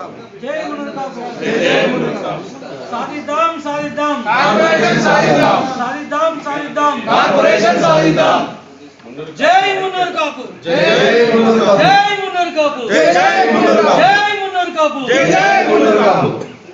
జై మునూరు కాపు సాధిద్దాం సాధిద్దాం కార్పొరేషన్ సాధిద్దాం. సాధిద్దాం సాధిద్దాం కార్పొరేషన్ సాధిద్దాం. జై మునూరు కాపు జై మునూరు కాపు. జై మునూరు కాపు జై జై మునూరు కాపు. జై మునూరు కాపు జై జై మునూరు కాపు.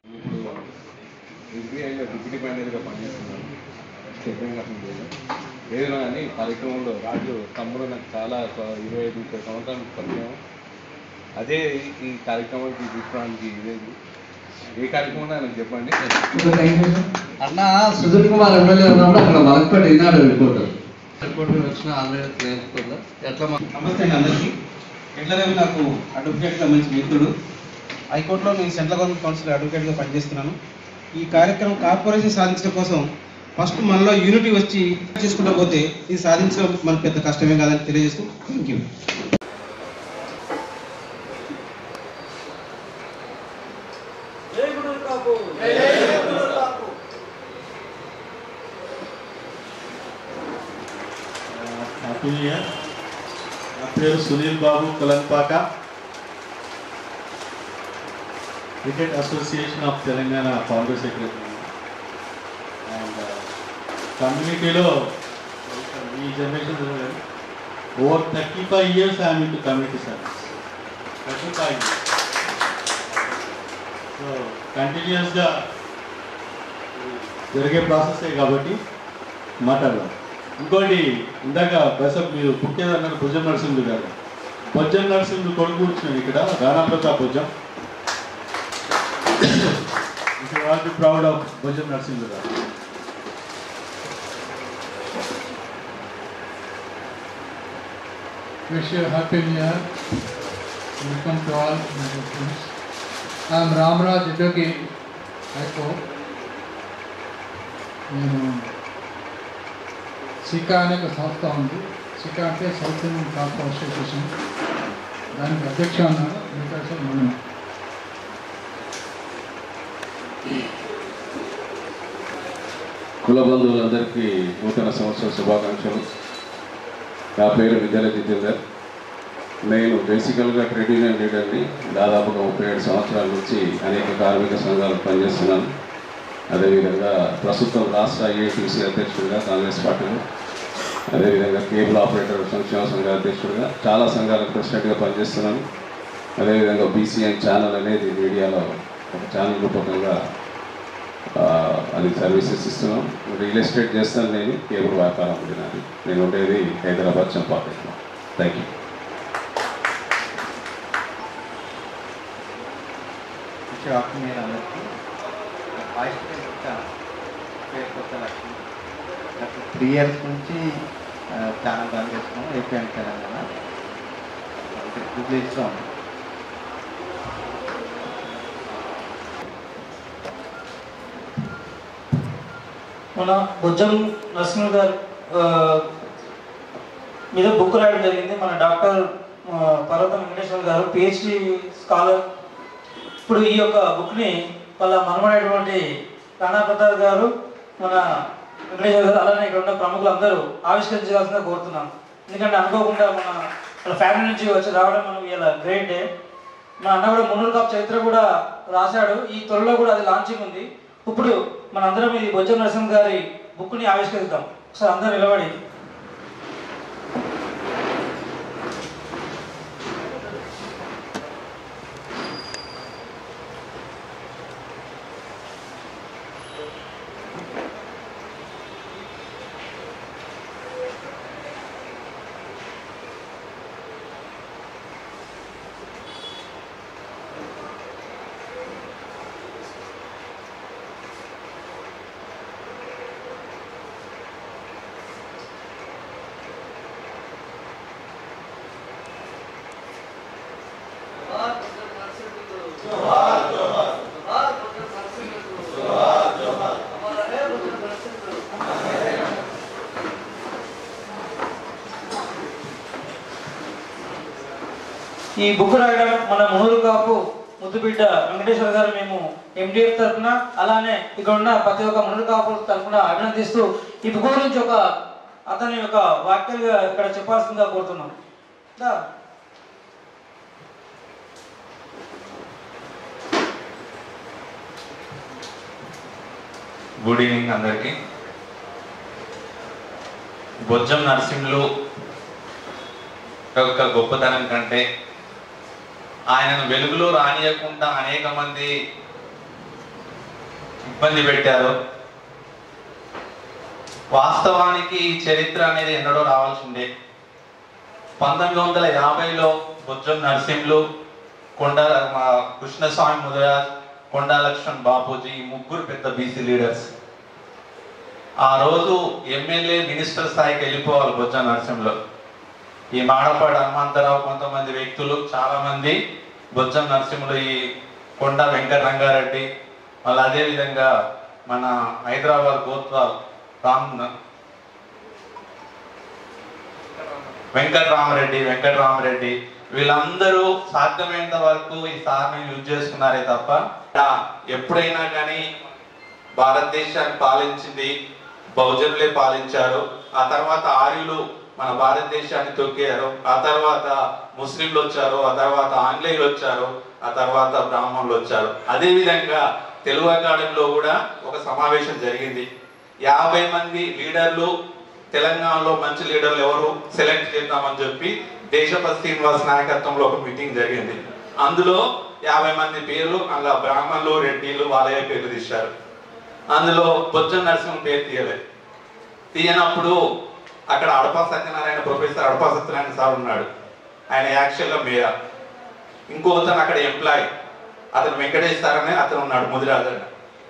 ఎస్బీఐలో డిప్యూటీ మేనేజర్గా పనిచేస్తున్నాను స్టేట్ బ్యాంక్ ఆఫ్ ఇండియాలో ఏదైనా కానీ కార్యక్రమంలో రాజు తమ్ముడు నాకు చాలా ఒక ఇరవై ఐదు ముప్పై సంవత్సరాలు పరిచయం అదే ఈ కార్యక్రమానికి తీసుకోవడానికి లేదు ఏ కార్యక్రమం నాకు చెప్పండి అన్న సుధీర్ కుమార్ ఎమ్మెల్యే ఉన్నప్పుడు అక్కడ వలకపేట ఈనాడు రిపోర్టర్ రిపోర్టర్ వచ్చిన ఆల్రెడీ నేర్చుకుందా ఎట్లా మా- నమస్తే అండి అందరికీ ఎట్లనే నాకు అడ్వకేట్గా మంచి మిత్రుడు హైకోర్టులో నేను సెంట్రల్ గవర్నమెంట్ కౌన్సిల్ అడ్వకేట్గా పనిచేస్తున్నాను ఈ కార్యక్రమం కార్పొరేషన్ సాధించడం కోసం ఫస్ట్ మనలో యూనిటీ వచ్చి చేసుకుంటూ పోతే ఇది సాధించడం మనకు పెద్ద కష్టమే కాదని తెలియజేస్తూ థ్యాంక్ యూ జై Munnuru Kapu happy new year నా పేరు Sunil Babu Kulampaka cricket association of Telangana founder secretary and కమ్యూనిటీలో ఈ generation over thirty five years I'm in community service thirty five years so కంటిన్యూస్గా జరిగే ప్రాసెసే కాబట్టి మాట్లాడదాం ఇంకోటి ఇందాక బసప్ మీరు పుట్టేదన్నారు భుజం నరసింహుడు గారు భుజం నరసింహుడు కొడుకు కూర్చున్నాడు ఇక్కడ రాణా ప్రతాప్ భుజం ఆల్ బి ప్రౌడ్ ఆఫ్ భుజం నరసింహుడు గారు Wish you a happy new year. Welcome to all my dear friends. I am Ramraj Idogi, High Court. నేను సికా అనే ఒక సంస్థ ఉంది సికా అంటే సౌత్ ఇండియన్ కాప్ అసోసియేషన్ దానికి అధ్యక్ష ఉన్నాను మిగతా విషయాలు మనం కుల బంధువులందరికీ నూతన సంవత్సర శుభాకాంక్షలు నా పేరు విద్యాల జితేందర్ నేను బేసికల్గా ట్రేడ్ యూనియన్ లీడర్ని దాదాపుగా ముప్పై ఏడు సంవత్సరాల నుంచి అనేక కార్మిక సంఘాలు పనిచేస్తున్నాను అదేవిధంగా ప్రస్తుతం రాష్ట్ర ఐఏటీసీ అధ్యక్షుడిగా కాంగ్రెస్ పార్టీలో అదేవిధంగా కేబుల్ ఆపరేటర్ సంక్షేమ సంఘ అధ్యక్షుడిగా చాలా సంఘాలకు ప్రెసిడెంట్గా పనిచేస్తున్నాను అదేవిధంగా బీసీఎన్ ఛానల్ అనేది మీడియాలో ఒక ఛానల్ రూపకంగా ఆ, అది సర్వీసెస్ ఇస్తున్నాం రియల్ ఎస్టేట్ చేస్తాను నేను కేబుల్ వ్యాపారం ఉంది నాది నేను ఉండేది హైదరాబాద్ చంపాపేటలో థ్యాంక్ యూ ఆత్మీయులు అందరికీ వాయిస్ వచ్చాను పేరు కొత్త లక్ష్మి గత త్రీ ఇయర్స్ నుంచి ఛానల్ రన్ చేస్తున్నాం ఏపీఎం తెలంగాణ విలేజ్లో ఉంది మన బుజ్జం నరసింహ గారు ఆ, మీద బుక్ రాయడం జరిగింది మన డాక్టర్ ఆ, పర్వతం వెంకటేశ్వర గారు పిహెచ్డి స్కాలర్ ఇప్పుడు ఈ యొక్క బుక్ని వాళ్ళ మనమైనటువంటి రాణా ప్రతాప్ గారు మన వెంకటేశ్వర గారు అలానే ఇక్కడ ఉన్న ప్రముఖులందరూ ఆవిష్కరించాల్సిందిగా కోరుతున్నాం ఎందుకంటే అనుకోకుండా మన వాళ్ళ ఫ్యామిలీ నుంచి వచ్చి రావడం మనం ఇలా గ్రేట్ డే మా అన్న కూడా మున్నూరు కాపు చరిత్ర కూడా రాశాడు ఈ త్వరలో కూడా అది లాంచింగ్ ఉంది ఇప్పుడు మన అందరం ఇది బొజ్జ నరసింహ గారి బుక్ని ఆవిష్కరిద్దాం ఒకసారి అందరూ నిలబడి ఈ బుక్ రాయడం మన మునూరు కాపు ముద్దుబిడ్డ వెంకటేశ్వర గారు మేము ఎండిఎఫ్ తరఫున అలానే ఇక్కడ ఉన్న ప్రతి ఒక్క మునూరు కాపు తరఫున అభినందిస్తూ ఈ బుక్ గురించి ఒక అతని యొక్క వాక్యాలుగా ఇక్కడ చెప్పాల్సిందిగా కోరుతున్నాం దా. గుడ్ ఈవినింగ్ అందరికీ బొజ్జం నరసింహులు యొక్క గొప్పతనం కంటే ఆయనను వెలుగులో రానియకుండా అనేక మంది ఇబ్బంది పెట్టారు వాస్తవానికి ఈ చరిత్ర అనేది ఎన్నడో రావాల్సిందే పంతొమ్మిది వందల యాభైలో బుజ్జం నరసింహులు కొండ మా కృష్ణస్వామి ముదరాజ్ కొండా లక్ష్మణ్ బాపూజీ ఈ ముగ్గురు పెద్ద బీసీ లీడర్స్ ఆ రోజు ఎమ్మెల్యే మినిస్టర్ స్థాయికి వెళ్ళిపోవాలి బొజ్జ నరసింహలో ఈ మాడపాడు హనుమంతరావు కొంతమంది వ్యక్తులు చాలా మంది బొజ్జం నరసింహులు ఈ కొండ వెంకట రంగారెడ్డి మళ్ళీ అదే విధంగా మన హైదరాబాద్ గోత్వాల్ రామ్ వెంకటరామరెడ్డి వెంకటరామరెడ్డి వీళ్ళందరూ సాధ్యమైనంత వరకు ఈ సార్ని యూజ్ చేసుకున్నారే తప్ప ఆ, ఎప్పుడైనా కానీ భారతదేశాన్ని పాలించింది బహుజనులే పాలించారు ఆ తర్వాత ఆర్యులు మన భారతదేశాన్ని తొక్కారు ఆ తర్వాత ముస్లింలు వచ్చారు ఆ తర్వాత ఆంగ్లేయులు వచ్చారు ఆ తర్వాత బ్రాహ్మణులు వచ్చారు అదే విధంగా తెలుగు అకాడమీలో కూడా ఒక సమావేశం జరిగింది యాభై మంది లీడర్లు తెలంగాణలో మంచి లీడర్లు ఎవరు సెలెక్ట్ చేద్దామని చెప్పి దేశపతి శ్రీనివాస్ నాయకత్వంలో ఒక మీటింగ్ జరిగింది అందులో యాభై మంది పేర్లు అలా బ్రాహ్మణులు రెడ్డిలు వాళ్ళే పేర్లు తీశారు అందులో బొజ్జం నరసింహ పేరు తీయలేదు తీయనప్పుడు అక్కడ అడపా సత్యనారాయణ ప్రొఫెసర్ అడపా సత్యనారాయణ సార్ ఉన్నాడు ఆయన యాక్చువల్గా మేయర్ ఇంకో అతను అక్కడ ఎంప్లాయ్ అతను వెంకటేష్ సార్ అనే అతను ఉన్నాడు ముదిరాజు అని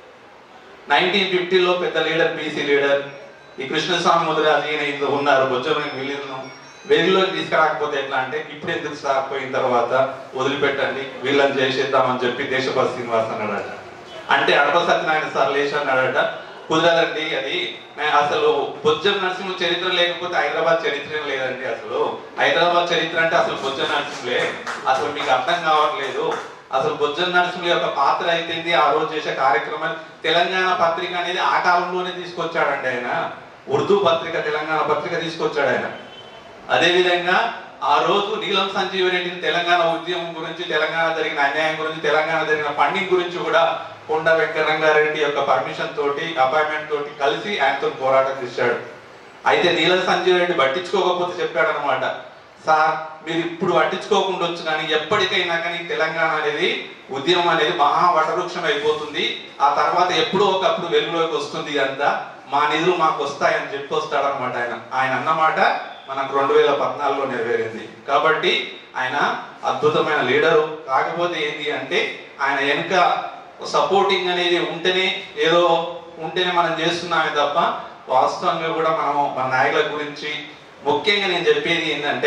నైన్టీన్ ఫిఫ్టీలో పెద్ద లీడర్ బీసీ లీడర్ ఈ కృష్ణస్వామి ముదిరాజు ఈయన ఇందులో ఉన్నారు బొజ్జమైన వీళ్ళను వెలుగులోకి తీసుకురాకపోతే ఎట్లా అంటే ఇప్పుడు ఎందుకు సార్ పోయిన తర్వాత వదిలిపెట్టండి వీళ్ళని చేసేద్దామని చెప్పి దేశపతి శ్రీనివాస్ అన్నాడట అంటే అడప సత్యనారాయణ సార్ లేచి అన్నాడట కుదరదండి అది నే- అసలు బొజ్జం నరసింహ చరిత్ర లేకపోతే హైదరాబాద్ చరిత్ర లేదండి అసలు హైదరాబాద్ చరిత్ర అంటే అసలు బొజ్జం నరసింహులే అసలు మీకు అర్థం కావట్లేదు అసలు బొజ్జం నరసింహుల యొక్క పాత్ర అయితేంది ఆ రోజు చేసే కార్యక్రమం తెలంగాణ పత్రిక అనేది ఆ కాలంలోనే తీసుకొచ్చాడండి ఆయన ఉర్దూ పత్రిక తెలంగాణ పత్రిక తీసుకొచ్చాడు ఆయన అదే విధంగా ఆ రోజు నీలం సంజీవ రెడ్డిని తెలంగాణ ఉద్యమం గురించి తెలంగాణ జరిగిన అన్యాయం గురించి తెలంగాణ జరిగిన ఫండింగ్ గురించి కూడా కొండ వెంకటరంగారెడ్డి యొక్క పర్మిషన్ తోటి అపాయింట్మెంట్ తోటి కలిసి ఆయనతో పోరాటం చేశాడు అయితే నీలం సంజీవ రెడ్డి పట్టించుకోకపోతే చెప్పాడు అనమాట సార్ మీరు ఇప్పుడు పట్టించుకోకుండా వచ్చు కానీ ఎప్పటికైనా కానీ తెలంగాణ అనేది ఉద్యమం అనేది మహా వటవృక్షం అయిపోతుంది ఆ తర్వాత ఎప్పుడో ఒకప్పుడు వెలుగులోకి వస్తుంది అంతా మా నిధులు మాకు వస్తాయని చెప్పి వస్తాడనమాట ఆయన ఆయన అన్నమాట మనకు రెండు వేల పద్నాలుగులో నెరవేరింది కాబట్టి ఆయన అద్భుతమైన లీడరు కాకపోతే ఏంటి అంటే ఆయన వెనుక సపోర్టింగ్ అనేది ఉంటేనే ఏదో ఉంటేనే మనం చేస్తున్నామే తప్ప వాస్తవంగా కూడా మనం మన నాయకుల గురించి ముఖ్యంగా నేను చెప్పేది ఏంటంటే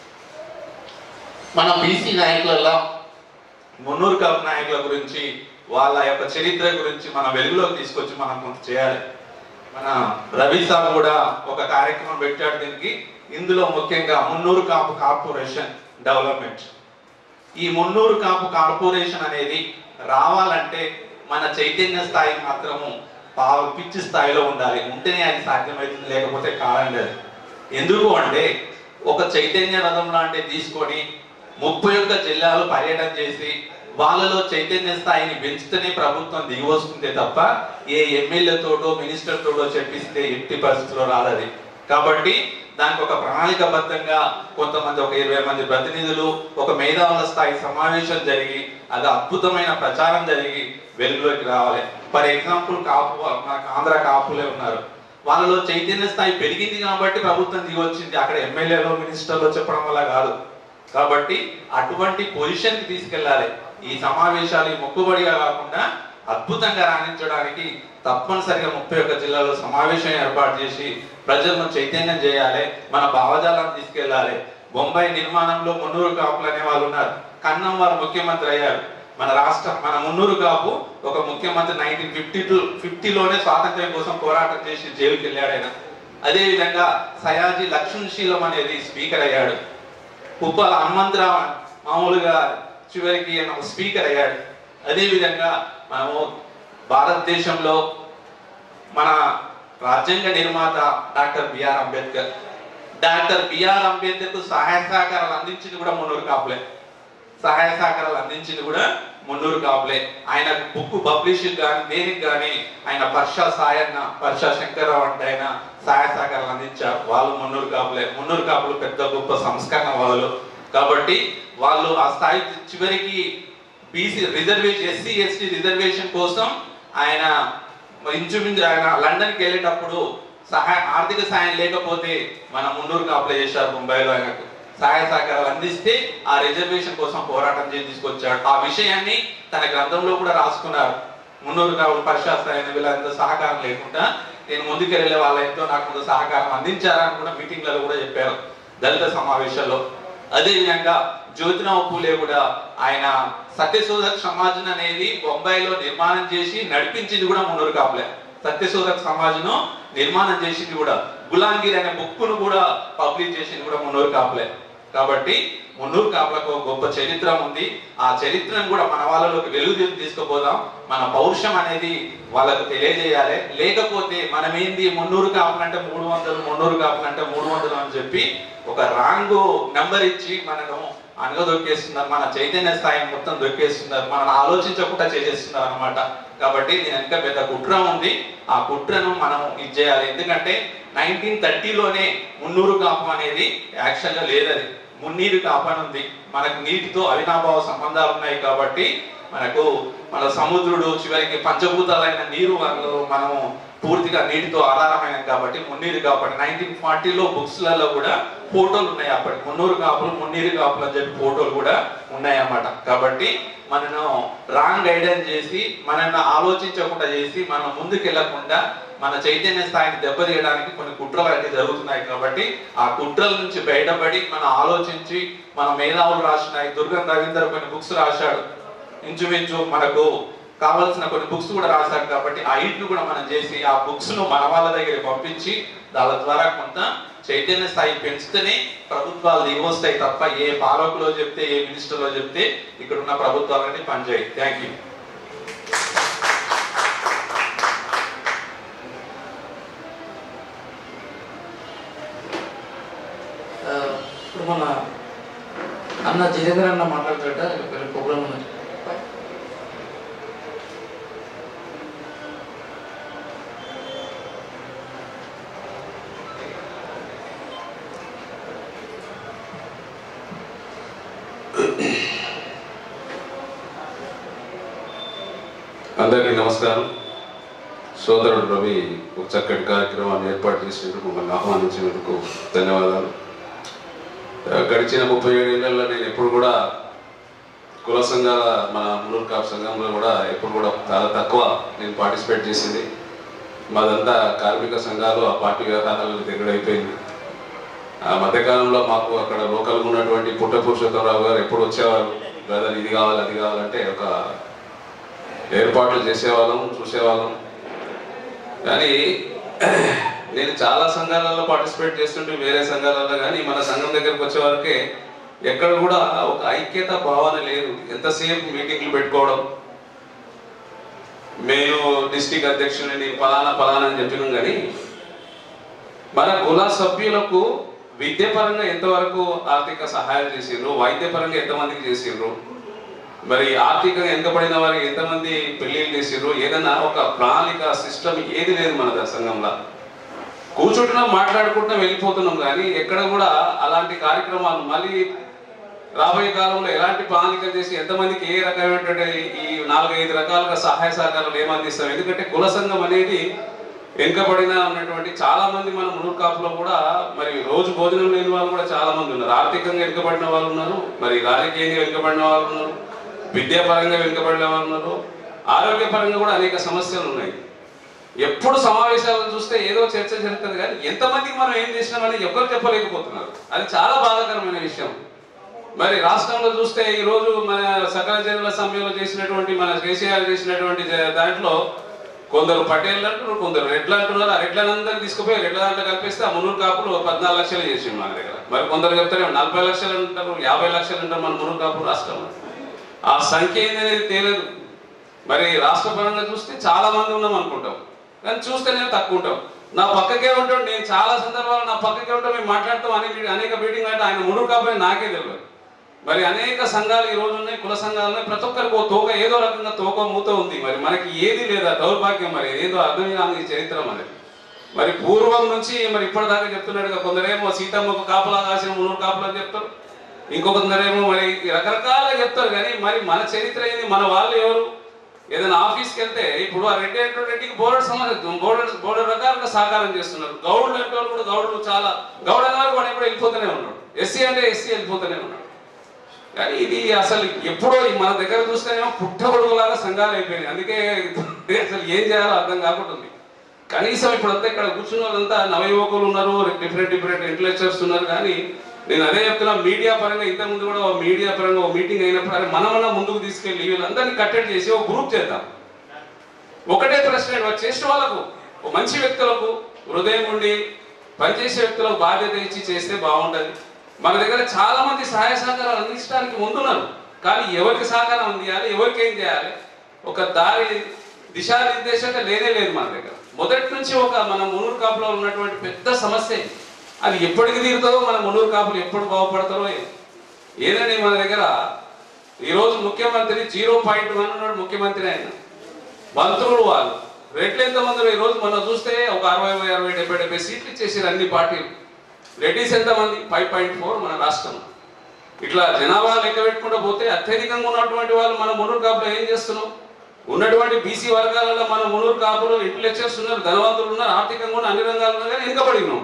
మన బీసీ నాయకులలో మున్నూరు కప్ నాయకుల గురించి వాళ్ళ యొక్క చరిత్ర గురించి మన వెలుగులోకి తీసుకొచ్చి మనం కొంత చేయాలి మన రవి సార్ కూడా ఒక కార్యక్రమం పెట్టాడు దీనికి ఇందులో ముఖ్యంగా మున్నూరు కాపు కార్పొరేషన్ డెవలప్మెంట్ ఈ మున్నూరు కాపు కార్పొరేషన్ అనేది రావాలంటే మన చైతన్య స్థాయి మాత్రము పావు పిచ్చి స్థాయిలో ఉండాలి ఉంటేనే అది సాధ్యమవుతుంది లేకపోతే కాదండి అది ఎందుకు అంటే ఒక చైతన్య రథం లాంటిది తీసుకొని ముప్పై ఒక్క జిల్లాలు పర్యటన చేసి వాళ్ళలో చైతన్య స్థాయిని పెంచితేనే ప్రభుత్వం దిగి వస్తుంది తప్ప ఏ ఎమ్మెల్యేతోటో మినిస్టర్ తోటో చెప్పిస్తే ఎట్టి పరిస్థితుల్లో రాదది కాబట్టి దానికి ఒక ప్రణాళికబద్ధంగా కొంతమంది ఒక ఇరవై మంది ప్రతినిధులు ఒక మేధావుల స్థాయి సమావేశం జరిగి అది అద్భుతమైన ప్రచారం జరిగి వెలుగులోకి రావాలి ఫర్ ఎగ్జాంపుల్ కాపు మనకు ఆంధ్ర కాపులే ఉన్నారు వాళ్ళలో చైతన్య స్థాయి పెరిగింది కాబట్టి ప్రభుత్వం దిగి వచ్చింది అక్కడ ఎమ్మెల్యేలో మినిస్టర్లో చెప్పడం వల్ల కాదు కాబట్టి అటువంటి పొజిషన్ కి తీసుకెళ్ళాలి ఈ సమావేశాలు ఈ మొక్కుబడిగా కాకుండా అద్భుతంగా రాణించడానికి తప్పనిసరిగా ముప్పై ఒక్క జిల్లాలో సమావేశం ఏర్పాటు చేసి ప్రజలను చైతన్యం చేయాలి మన భావజాలను తీసుకెళ్ళాలి బొంబాయి నిర్మాణంలో మున్నూరు కాపులు అనే వాళ్ళు ఉన్నారు కన్నం వారు ముఖ్యమంత్రి అయ్యారు మన రాష్ట్ర మన మున్నూరు కాపు ఒక ముఖ్యమంత్రి నైన్టీన్ ఫిఫ్టీ టూ ఫిఫ్టీలోనే స్వాతంత్ర్యం కోసం పోరాటం చేసి జైలుకి వెళ్ళాడు ఆయన అదే విధంగా సయాజీ లక్ష్మణశీలం అనేది స్పీకర్ అయ్యాడు ఉప్పాల హనుమంతరావు మామూలుగా చివరికి ఆయన ఒక స్పీకర్ అయ్యాడు అదే విధంగా మనము భారతదేశంలో మన రాజ్యాంగ నిర్మాత doctor B R Ambedkar doctor B R Ambedkar కు సహాయ సహకారాలు అందించింది కూడా మున్నూరు కాపులే సహాయ సహకారాలు అందించింది కూడా మున్నూరు కాపులే ఆయన బుక్ పబ్లిష్ కానీ దేనికి కానీ ఆయన పర్షా సాయన్న పర్షా శంకర్రావు అంటే ఆయన సహాయ సహకారాలు అందించారు వాళ్ళు మున్నూరు కాపులే మున్నూరు కాపులు పెద్ద గొప్ప సంస్కరణ వాళ్ళు కాబట్టి వాళ్ళు ఆ స్థాయి చివరికి BC reservation SC ST reservation కోసం ఆయన ఇంచుమించు ఆయన లండన్కి వెళ్ళేటప్పుడు సహాయ ఆర్థిక సాయం లేకపోతే మన మున్నూరుకు అప్లై చేశారు ముంబైలో ఆయనకు సహాయ సహకారాలు అందిస్తే ఆ రిజర్వేషన్ కోసం పోరాటం చేసి తీసుకొచ్చాడు ఆ విషయాన్ని తన గ్రంథంలో కూడా రాసుకున్నారు మున్నూరు కావులు పరిశాస్త్రాయన వీళ్ళంతా సహకారం లేకుండా నేను ముందుకెళ్ళే వాళ్ళ ఎంతో నాకు కొంత సహకారం అందించారని కూడా మీటింగ్లలో కూడా చెప్పారు దళిత సమావేశాల్లో అదే విధంగా జ్యోతిరావు పూలే కూడా ఆయన సత్యశోధక్ సమాజం అనేది బొంబాయిలో నిర్మాణం చేసి నడిపించింది కూడా మున్నూరు కాపులే సత్యశోధక్ సమాజను నిర్మాణం చేసింది కూడా గులాంగిరి అనే బుక్కును కూడా పబ్లిష్ చేసింది కూడా మున్నూరు కాపులే కాబట్టి మున్నూరు కాపులకు ఒక గొప్ప చరిత్ర ఉంది ఆ చరిత్రను కూడా మన వాళ్ళలోకి వెలుగు తీసుకుపోదాం మన పౌరుషం అనేది వాళ్ళకు తెలియజేయాలి లేకపోతే మనం ఏంది మున్నూరు కాపులు అంటే మూడు వందలు మున్నూరు కాపులు అంటే మూడు వందలు అని చెప్పి ఒక రాంగ్ నెంబర్ ఇచ్చి మనను అనగదొక్కేస్తున్నారు మన చైతన్య స్థాయిని మొత్తం దొక్కేస్తున్నారు మనం ఆలోచించకుండా చేసేస్తున్నారు అనమాట కాబట్టి దీని వెనక పెద్ద కుట్ర ఉంది ఆ కుట్రను మనం ఇది చేయాలి ఎందుకంటే నైన్టీన్ థర్టీలోనే మున్నూరు కాపం అనేది యాక్చువల్గా లేదది మున్నీరు కాపం ఉంది మనకు నీటితో అవినాభావ సంబంధాలు ఉన్నాయి కాబట్టి మనకు మన సముద్రుడు చివరికి పంచభూతాలైన నీరు అందులో మనము పూర్తిగా నీటితో ఆధారమైనది కాబట్టి మున్నీరు కాబట్టి నైన్టీన్ ఫార్టీలో బుక్స్లలో కూడా ఫోటోలు ఉన్నాయి అప్పటి మున్నూరు కాపులు మున్నీరు కాపులు అని చెప్పి ఫోటోలు కూడా ఉన్నాయి అన్నమాట కాబట్టి మనను రాంగ్ గైడెన్స్ చేసి మనల్ని ఆలోచించకుండా చేసి మనం ముందుకెళ్లకుండా మన చైతన్య స్థాయిని దెబ్బతీయడానికి కొన్ని కుట్రలు అయితే జరుగుతున్నాయి కాబట్టి ఆ కుట్రల నుంచి బయటపడి మనం ఆలోచించి మన మేధావులు రాసినాయి దుర్గం రవీందర్ కొన్ని బుక్స్ రాశాడు ఇంచుమించు మనకు కావాల్సిన కొన్ని బుక్స్ కూడా రాశారు కాబట్టి ఆ ఇంట్లు కూడా మనం చేసి ఆ బుక్స్ ను మన వాళ్ళ దగ్గర పంపించి దాని ద్వారా కొంత చైతన్య స్థాయి పెంచితేనే ప్రభుత్వాలు దిగొస్తాయి తప్ప ఏ పాలకులో చెప్తే ఏ మినిస్టర్లో చెప్తే ఇక్కడ ఉన్న ప్రభుత్వాలన్నీ పనిచేయి థ్యాంక్ యూ ఆ, ఇప్పుడు మన అన్న జితేంద్ర అన్న మాట్లాడతాడ వేరే ప్రోగ్రామ్ ఉన్నది అందరికీ నమస్కారం సోదరుడు రవి ఒక చక్కటి కార్యక్రమాన్ని ఏర్పాటు చేసినందుకు మమ్మల్ని ఆహ్వానించినందుకు ధన్యవాదాలు ఆ, గడిచిన ముప్పై ఏడు ఏళ్ళల్లో నేను ఎప్పుడు కూడా కుల సంఘాల మన మునూరు కాపు సంఘంలో కూడా ఎప్పుడు కూడా చాలా తక్కువ నేను పార్టిసిపేట్ చేసింది మాదంతా కార్మిక సంఘాలు ఆ పార్టీ వ్యవహారాలకు దగ్గర అయిపోయింది ఆ మధ్యకాలంలో మాకు అక్కడ లోకల్గా ఉన్నటువంటి పుట్ట పురుషోత్తమరావు గారు ఎప్పుడు వచ్చేవారు బ్రదర్ ఇది కావాలి అది కావాలంటే ఒక ఏర్పాట్లు చేసేవాళ్ళం చూసేవాళ్ళం కానీ నేను చాలా సంఘాలలో పార్టిసిపేట్ చేస్తుంటే వేరే సంఘాలలో కానీ మన సంఘం దగ్గరకు వచ్చే వరకే ఎక్కడ కూడా ఒక ఐక్యత భావన లేదు ఎంతసేపు మీటింగ్లు పెట్టుకోవడం నేను డిస్టిక్ అధ్యక్షుడిని పలానా పలానా అని చెప్పినాం కానీ మన కుల సభ్యులకు విద్యాపరంగా ఎంతవరకు ఆర్థిక సహాయం చేసిండ్రు వైద్యపరంగా ఎంతమందికి చేసిండ్రు మరి ఆర్థికంగా వెనుకబడిన వారికి ఎంతమంది పెళ్లిళ్ళు చేసిండ్రు ఏదైనా ఒక ప్రణాళిక సిస్టమ్ ఏది లేదు మన సంఘంలో కూర్చుంటున్నాం మాట్లాడుకుంటున్నాం వెళ్ళిపోతున్నాం కానీ ఎక్కడ కూడా అలాంటి కార్యక్రమాలు మళ్ళీ రాబోయే కాలంలో ఎలాంటి ప్రణాళికలు చేసి ఎంతమందికి ఏ రకమైనటువంటి ఈ నాలుగైదు రకాలుగా సహాయ సహకారాలు ఏమందిస్తాం ఎందుకంటే కుల సంఘం అనేది వెనుకబడిన ఉన్నటువంటి చాలా మంది మన మునుగు కాపులో కూడా మరి రోజు భోజనం లేని వాళ్ళు కూడా చాలా మంది ఉన్నారు ఆర్థికంగా వెనుకబడిన వాళ్ళు ఉన్నారు మరి రాజకీయంగా వెనుకబడిన వాళ్ళు ఉన్నారు విద్యాపరంగా వెనుకబడిన వాళ్ళు ఉన్నారు ఆరోగ్యపరంగా కూడా అనేక సమస్యలు ఉన్నాయి ఎప్పుడు సమావేశాలను చూస్తే ఏదో చర్చ జరుగుతుంది కానీ ఎంతమందికి మనం ఏం చేసినామని ఎవరు చెప్పలేకపోతున్నారు అది చాలా బాధాకరమైన విషయం మరి రాష్ట్రంలో చూస్తే ఈ రోజు మన సకల జనుల సమ్మెలో చేసినటువంటి మన కేసీఆర్ చేసినటువంటి జ- దాంట్లో కొందరు పటేళ్ళు అంటున్నారు కొందరు రెడ్లు అంటున్నారు ఆ రెడ్లందరినీ తీసుకుపోయి రెడ్ల దాంట్లో కలిపేస్తే ఆ మునూరు కాపులు పద్నాలుగు లక్షలు చేసిండు మన దగ్గర మరి కొందరు చెప్తారు నలభై లక్షలు అంటారు యాభై లక్షలు అంటారు మన మునూరు కాపులు రాష్ట్రంలో ఆ సంఖ్య ఏంది అనేది తెలియదు మరి రాష్ట్ర పరంగా చూస్తే చాలా మంది ఉన్నాం అనుకుంటాం కానీ చూస్తే నేను తక్కువ ఉంటాం నా పక్కకే ఉంటాడు నేను చాలా సందర్భాలు నా పక్కకే ఉంటాం మేము మాట్లాడతాం అనేక అనేక మీటింగ్ అంటే ఆయన మునుగు కాబట్టి నాకే తెలియదు మరి అనేక సంఘాలు ఈ రోజు ఉన్నాయి కుల సంఘాలు ఉన్నాయి ప్రతి ఒక్కరికి ఓ తోక ఏదో రకంగా తోక మూత ఉంది మరి మనకి ఏది లేదా దౌర్భాగ్యం మరి ఏదో అర్థం కాని చరిత్ర మరి మరి పూర్వం నుంచి మరి ఇప్పటిదాకా చెప్తున్నాడుగా కొందరేమో సీతమ్మకు కాపలా కాసిన మున్నూరు కాపలా అని చెప్తారు ఇంకొందరేమో మరి రకరకాలుగా చెప్తారు కానీ మరి మన చరిత్ర ఏంది మన వాళ్ళు ఎవరు ఏదైనా ఆఫీస్కి వెళ్తే ఇప్పుడు ఆ రెడ్డి అంటే రెడ్డికి బోర్డర్ సంబంధం బోర్డర్ బోర్డర్ రకాలుగా సహకారం చేస్తున్నారు గౌడ్లు అంటే వాళ్ళు కూడా గౌడులు చాలా గౌడ అన్నారు వాడు ఎప్పుడు వెళ్ళిపోతూనే ఉన్నాడు ఎస్సీ అంటే ఎస్సీ వెళ్ళిపోతూనే ఉన్నాడు కానీ ఇది అసలు ఎప్పుడో ఈ మన దగ్గర చూస్తేనేమో పుట్టగొడుగులాగా సంఘాలు అయిపోయినాయి అందుకే అసలు ఏం చేయాలో అర్థం కాకుండా ఉంది కనీసం ఇప్పుడు అంతా ఇక్కడ కూర్చున్న వాళ్ళంతా నవయువకులు ఉన్నారు డిఫరెంట్ డిఫరెంట్ ఇంటలెక్చువల్స్ ఉన్నారు కానీ నేను అదే చెప్తున్నా మీడియా పరంగా ఇంత ముందు కూడా ఓ మీడియా పరంగా ఓ మీటింగ్ అయినప్పుడు అరే మనమన్నా ముందుకు తీసుకెళ్ళి వీళ్ళందరినీ కట్టడి చేసి ఒక గ్రూప్ చేద్దాం ఒకటే ప్రశ్న వాళ్ళు చేసిన వాళ్ళకు ఓ మంచి వ్యక్తులకు హృదయం ఉండి పనిచేసే వ్యక్తులకు బాధ్యత ఇచ్చి చేస్తే బాగుంటది మన దగ్గర చాలా మంది సహాయ సహకారాలు అందించడానికి ముందున్నారు కానీ ఎవరికి సహకారం అందియాలి ఎవరికి ఏం చేయాలి ఒక దారి దిశానిర్దేశక లేనే లేదు మన దగ్గర మొదటి నుంచి ఒక మన మునూరు కాపులో ఉన్నటువంటి పెద్ద సమస్య ఇది. అది ఎప్పటికి తీరుతుందో మన మునూరు కాపులు ఎప్పుడు బాగుపడతారో ఏమో. ఏదని మన దగ్గర ఈరోజు ముఖ్యమంత్రి జీరో పాయింట్ వన్ ఉన్నాడు ముఖ్యమంత్రి ఆయన మంత్రులు వాళ్ళు రెడ్లు ఎంతమంది ఈ రోజు మనం చూస్తే ఒక అరవై అరవై డెబ్బై డెబ్బై సీట్లు ఇచ్చేసారు అన్ని పార్టీలు రెడ్డిస్ ఎంతమంది ఫైవ్ పాయింట్ ఫోర్ మన రాష్ట్రం ఇట్లా జనాభా లెక్క పెట్టుకుంటూ పోతే అత్యధికంగా ఉన్నటువంటి వాళ్ళు మన మునూరు కాపులో ఏం చేస్తున్నాం ఉన్నటువంటి బీసీ వర్గాలలో మన మునూరు కాపులు ఇంటలెక్చువల్స్ ఉన్నారు ధనవంతులు ఉన్నారు ఆర్థికంగా ఉన్న అన్ని రంగాల్లో కానీ వెనుకబడినాం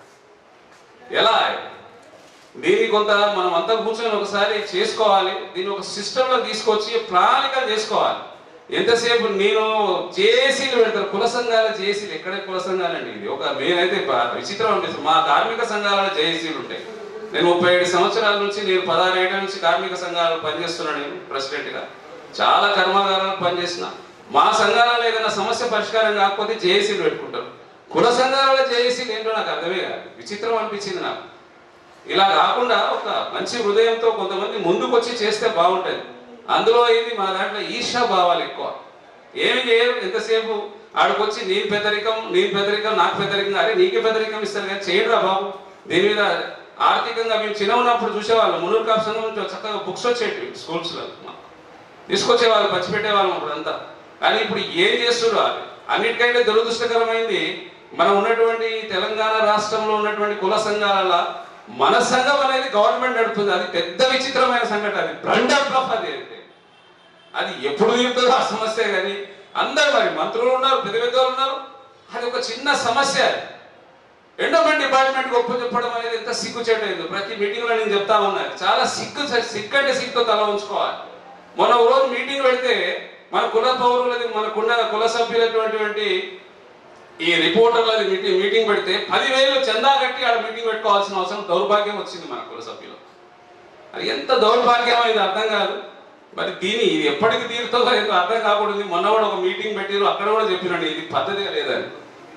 ఎలా దీన్ని కొంత మనం అంతా కూర్చొని ఒకసారి చేసుకోవాలి దీన్ని ఒక సిస్టంలో తీసుకొచ్చి ప్రణాళిక చేసుకోవాలి ఎంతసేపు నేను జేఏసీలు పెడతారు కుల సంఘాల జేఏసీలు ఎక్కడ కుల సంఘాలండి ఇది ఒక నేనైతే బా- విచిత్రం అనిపిస్తుంది మా కార్మిక సంఘాలలో జేఏసీలు ఉంటాయి నేను ముప్పై ఏడు సంవత్సరాల నుంచి నేను పదహారు ఏళ్ళ నుంచి కార్మిక సంఘాలు పనిచేస్తున్నాను నేను ప్రెసిడెంట్ గా చాలా కర్మాగారాలు పనిచేసిన మా సంఘాలలో ఏదైనా సమస్య పరిష్కారం కాకపోతే జేఏసీలు పెట్టుకుంటారు కుల సంఘాలలో జేఏసీలు ఏంటో నాకు అర్థమే కాదు విచిత్రం అనిపించింది నాకు ఇలా కాకుండా ఒక మంచి హృదయంతో కొంతమంది ముందుకొచ్చి చేస్తే బాగుంటుంది అందులో ఏంది మా దాంట్లో ఈర్షా భావాలు ఎక్కువ ఏమి చేయరు ఎంతసేపు ఆడికొచ్చి నేను పెద్దరికం నేను పెద్దరికం నాకు పెద్దరికం అరే నీకే పెద్దరికం ఇస్తారు కానీ చేయడురా బాబు దీని మీద ఆర్థికంగా మేము చిన్న ఉన్నప్పుడు చూసేవాళ్ళం మునూరు కాపు సంఘం నుంచి చక్కగా బుక్స్ వచ్చేటివి స్కూల్స్లో తీసుకొచ్చే వాళ్ళు పంచిపెట్టేవాళ్ళం అప్పుడు అంతా కానీ ఇప్పుడు ఏం చేస్తున్నారు అది అన్నిటికంటే దురదృష్టకరమైంది మనం ఉన్నటువంటి తెలంగాణ రాష్ట్రంలో ఉన్నటువంటి కుల సంఘాల మన సంఘం అనేది గవర్నమెంట్ నడుపుతుంది అది పెద్ద విచిత్రమైన సంఘటన అది బ్రండర్ బ్లఫ్ అది అయితే అది ఎప్పుడు తీరుతుందో ఆ సమస్య కానీ అందరు మరి మంత్రులు ఉన్నారు పెద్ద పెద్ద వాళ్ళు ఉన్నారు అది ఒక చిన్న సమస్య ఎండోమెంట్ డిపార్ట్మెంట్ గొప్ప చెప్పడం అనేది ఎంత సిగ్గు చేయలేదు ప్రతి మీటింగ్ లో నేను చెప్తా ఉన్నాను చాలా సిగ్గు సిగ్గు అంటే సిగ్గుతో తల ఉంచుకోవాలి మొన్న ఒక రోజు మీటింగ్ పెడితే మన కుల పౌరులది మనకున్న కుల సభ్యులటువంటి ఈ రిపోర్టర్లది మీటింగ్ మీటింగ్ పెడితే పదివేలు చందా కట్టి ఆడ మీటింగ్ పెట్టుకోవాల్సిన అవసరం దౌర్భాగ్యం వచ్చింది మన కుల సభ్యులు అది ఎంత దౌర్భాగ్యం ఇది అర్థం కాదు మరి దీని ఇది ఎప్పటికి తీరుతుందో ఏదో అర్థం కాకూడదు మొన్న కూడా ఒక మీటింగ్ పెట్టిరు అక్కడ కూడా చెప్పినండి ఇది పద్ధతిగా లేదని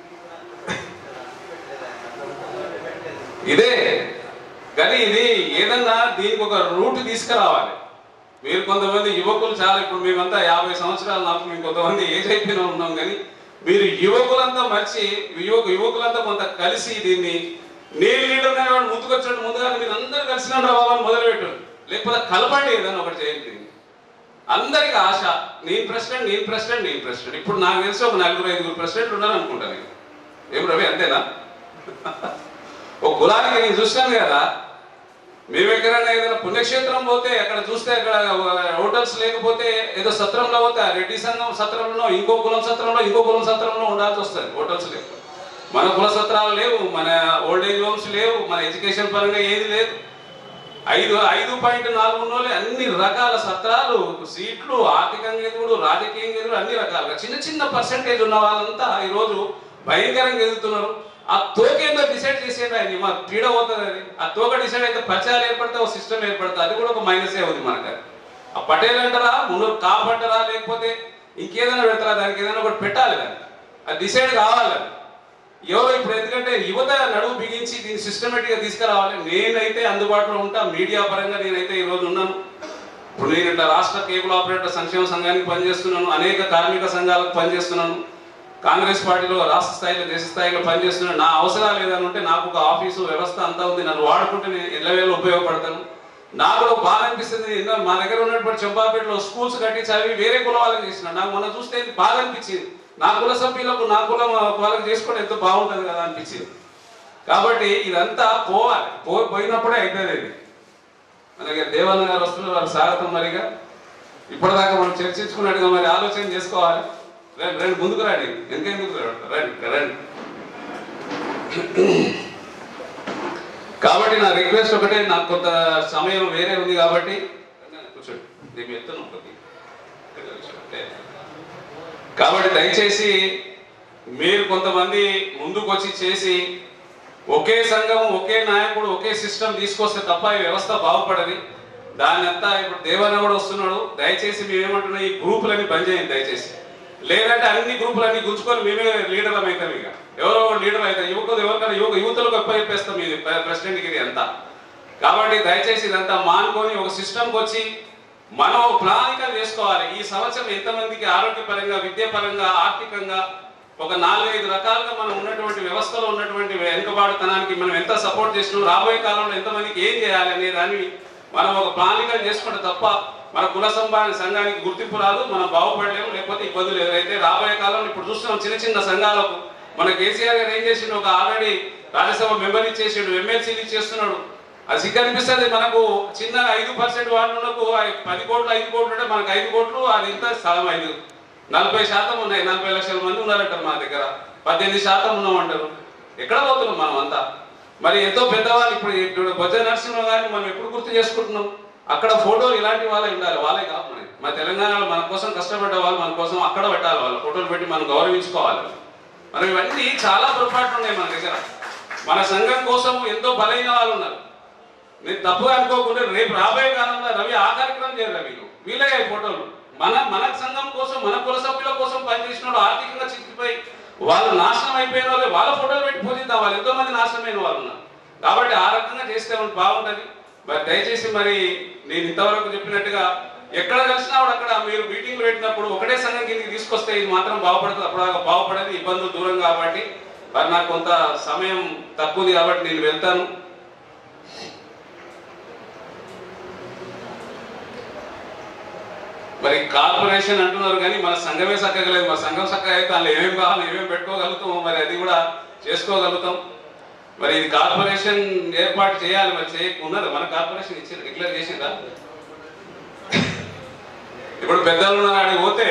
ఇదే కానీ ఇది ఏదన్నా దీనికి ఒక రూట్ తీసుకురావాలి మీరు కొంతమంది యువకులు చాలా ఇప్పుడు మేమంతా యాభై సంవత్సరాలు నాకు మేము కొంతమంది ఏజ్ అయిపోయిన ఉన్నాం కానీ మీరు యువకులంతా మర్చి యువక యువకులంతా కొంత కలిసి దీన్ని నేను లీడర్ అనేవాడు ముందుకొచ్చాడు ముందుగా మీరు అందరూ కలిసి రావాలని మొదలుపెట్టారు లేకపోతే కలపండి ఏదైనా ఒకటి చేయండి అందరికి ఆశ నేను ప్రెసిడెంట్ నేను ప్రెసిడెంట్ నేను ప్రెసిడెంట్ ఇప్పుడు నాకు తెలిసి ఒక నలుగురు ఐదుగురు ప్రెసిడెంట్ ఉన్నారు అనుకుంటా నేను ఏం రవి అంతేనా ఒక కులానికి నేను చూస్తాను కదా మేము ఎక్కడైనా ఏదైనా పుణ్యక్షేత్రం పోతే అక్కడ చూస్తే అక్కడ హోటల్స్ లేకపోతే ఏదో సత్రంలో పోతే ఆ రెడ్డి సంఘం సత్రంలో ఇంకో కులం సత్రంలో ఇంకో కులం సత్రంలో ఉండాల్సి వస్తుంది హోటల్స్ లేవు మన కుల సత్రాలు లేవు మన ఓల్డ్ ఏజ్ హోమ్స్ లేవు మన ఎడ్యుకేషన్ పరంగా ఏది లేదు ఐదు ఐదు పాయింట్ నాలుగు ఉన్నోళ్ళు అన్ని రకాల సత్రాలు సీట్లు ఆర్థికంగా ఎదుగుడు రాజకీయంగా ఎదుగుడు అన్ని రకాలుగా చిన్న చిన్న పర్సంటేజ్ ఉన్న వాళ్ళంతా ఈరోజు భయంకరంగా ఎదుగుతున్నారు ఆ తోక ఏందో డిసైడ్ చేసేది ఆయన మా పీడ పోతుంది అది ఆ తోక డిసైడ్ అయితే పరిచయాలు ఏర్పడితే ఒక సిస్టమ్ ఏర్పడుతుంది అది కూడా ఒక మైనసే ఉంది మనకు అది. ఆ పటేల్ అంటారా మున్నూరు కాపంటారా లేకపోతే ఇంకేదైనా పెడతారా దానికి ఏదైనా ఒకటి పెట్టాలి దాన్ని అది డిసైడ్ కావాలి అది. ఎవరు ఇప్పుడు ఎందుకంటే యువత నడువు బిగించి దీన్ని సిస్టమేటిక్ గా తీసుకురావాలి నేనైతే అందుబాటులో ఉంటా మీడియా పరంగా నేనైతే ఈ రోజు ఉన్నాను ఇప్పుడు నేను ఇట్లా రాష్ట్ర కేబుల్ ఆపరేటర్ సంక్షేమ సంఘానికి పనిచేస్తున్నాను అనేక కార్మిక సంఘాలకు పనిచేస్తున్నాను కాంగ్రెస్ పార్టీలో రాష్ట్ర స్థాయిలో దేశ స్థాయిలో పనిచేస్తున్నాను నా అవసరాలు ఏదైనా ఉంటే నాకు ఒక ఆఫీసు వ్యవస్థ అంతా ఉంది నన్ను వాడుకుంటే నేను ఎల్లవేళ ఉపయోగపడతాను నాకు కూడా బాధ అనిపిస్తుంది ఎన్నో మా దగ్గర ఉన్నటువంటి చంపాపేటలో స్కూల్స్ కట్టించి అవి వేరే కుల వాళ్ళకి చేసిన నాకు మొన్న చూస్తే ఇది బాధ అనిపించింది నా కుల సభ్యులకు నా కులం వాళ్ళకి చేసుకోవడం ఎంతో బాగుంటుంది కదా అనిపించింది కాబట్టి ఇదంతా పోవాలి పో పోయినప్పుడే అవుతుంది ఇది అలాగే దేవన్న గారు వస్తున్నారు వారు స్వాగతం మరిగా ఇప్పటిదాకా మనం చర్చించుకున్నట్టుగా మరి ఆలోచన చేసుకోవాలి రండి రండి ముందుకు రండి ఇంకెందుకు రండి రండి కాబట్టి నా రిక్వెస్ట్ ఒకటే నాకు కొంత సమయం వేరే ఉంది కాబట్టి కూర్చోండి దీన్ని ఎత్తును ఒకటి. కాబట్టి దయచేసి మీరు కొంతమంది ముందుకు వచ్చి చేసి ఒకే సంఘం ఒకే నాయకుడు ఒకే సిస్టమ్ తీసుకొస్తే తప్ప ఈ వ్యవస్థ బాగుపడది దాని అంతా ఇప్పుడు దేవన్న కూడా వస్తున్నాడు దయచేసి మేమేమంటున్నాం ఈ గ్రూపులన్నీ బంద్ చేయండి దయచేసి లేదంటే అన్ని గ్రూపులన్నీ గుంజుకొని మేమే లీడర్లం అవుతాం ఇక ఎవరో ఒక లీడర్ అవుతాం యువకులు ఎవరికైనా యువక యువతలకు ఎక్కువ చెప్పేస్తాం ఇది ప్రెసిడెంట్ ఇది అంతా కాబట్టి దయచేసి ఇదంతా మానుకొని ఒక సిస్టమ్కి వచ్చి మనం ఒక ప్రణాళిక చేసుకోవాలి ఈ సంవత్సరం ఎంతమందికి ఆరోగ్యపరంగా విద్యాపరంగా ఆర్థికంగా ఒక నాలుగైదు రకాలుగా మనం ఉన్నటువంటి వ్యవస్థలో ఉన్నటువంటి వెనుకబాటుతనానికి మనం ఎంత సపోర్ట్ చేసినాం రాబోయే కాలంలో ఎంతమందికి ఏం చేయాలి అనే దాన్ని మనం ఒక ప్రణాళిక చేసుకుంటే తప్ప మన కుల సంభావన సంఘానికి గుర్తింపు రాదు మనం బాగుపడలేము లేకపోతే ఇబ్బందులు ఎదురైతే రాబోయే కాలంలో ఇప్పుడు చూస్తున్నాం చిన్న చిన్న సంఘాలకు మన కేసీఆర్ గారు ఏం చేసిండు ఒక ఆల్రెడీ రాజ్యసభ మెంబర్ ఇచ్చేసిండు ఎమ్మెల్సీలు ఇచ్చేస్తున్నాడు అది సిగ్గు అనిపిస్తుంది మనకు చిన్న ఐదు పర్సెంట్ వాళ్ళకు పది కోట్లు ఐదు కోట్లు ఉంటే మనకు ఐదు కోట్లు అది ఇంత స్థలం ఐదు నలభై శాతం ఉన్నాయి నలభై లక్షల మంది ఉన్నారంటారు మా దగ్గర పద్దెనిమిది శాతం ఉన్నామంటారు ఎక్కడ పోతున్నాం మనం అంతా మరి ఎంతో పెద్దవాళ్ళు ఇప్పుడు ఇప్పుడు బొజ్జ నరసింహ గారిని మనం ఎప్పుడు గుర్తు చేసుకుంటున్నాం అక్కడ ఫోటోలు ఇలాంటి వాళ్ళే ఉండాలి వాళ్ళే కాదు మనకి మన తెలంగాణలో మన కోసం కష్టపడ్డ వాళ్ళు మన కోసం అక్కడ పెట్టాలి వాళ్ళు ఫోటోలు పెట్టి మనం గౌరవించుకోవాలి మనం ఇవన్నీ చాలా పొరపాట్లు ఉన్నాయి మన దగ్గర మన సంఘం కోసం ఎంతో బలైన వాళ్ళు ఉన్నారు నేను తప్పుగా అనుకోకుండా రేపు రాబోయే కాలంలో రవి ఆ కార్యక్రమం చేయరు రవి వీలే ఫోటోలు మన మన సంఘం కోసం మన కుల సభ్యుల కోసం పనిచేసిన వాళ్ళు ఆర్థికంగా చిక్కిపోయి వాళ్ళు నాశనం అయిపోయిన వాళ్ళు వాళ్ళ ఫోటోలు పెట్టి పూజిద్దాం వాళ్ళు ఎంతో మంది నాశనమైన వాళ్ళు ఉన్నారు కాబట్టి ఆ రకంగా చేస్తే మనకు బాగుంటది మరి దయచేసి మరి నేను ఇంతవరకు చెప్పినట్టుగా ఎక్కడ కలిసినా కూడా అక్కడ మీరు మీటింగ్లు పెట్టినప్పుడు ఒకటే సంఘం కిందకి తీసుకొస్తే ఇది మాత్రం బాగుపడుతుంది అప్పుడు బాగుపడేది ఇబ్బందులు దూరం కాబట్టి మరి నాకు కొంత సమయం తక్కువది కాబట్టి నేను వెళ్తాను మరి కార్పొరేషన్ అంటున్నారు కానీ మన సంఘమే చక్కగలేదు మన సంఘం చక్కగా అయితే అందులో ఏమేమి కావాలి ఏమేమి పెట్టుకోగలుగుతాం మరి అది కూడా చేసుకోగలుగుతాం మరి ఇది కార్పొరేషన్ ఏర్పాటు చేయాలి మరి చేయకున్నది మన కార్పొరేషన్ ఇచ్చి డిక్లేర్ చేసిందా ఇప్పుడు పెద్దలు ఆడికి పోతే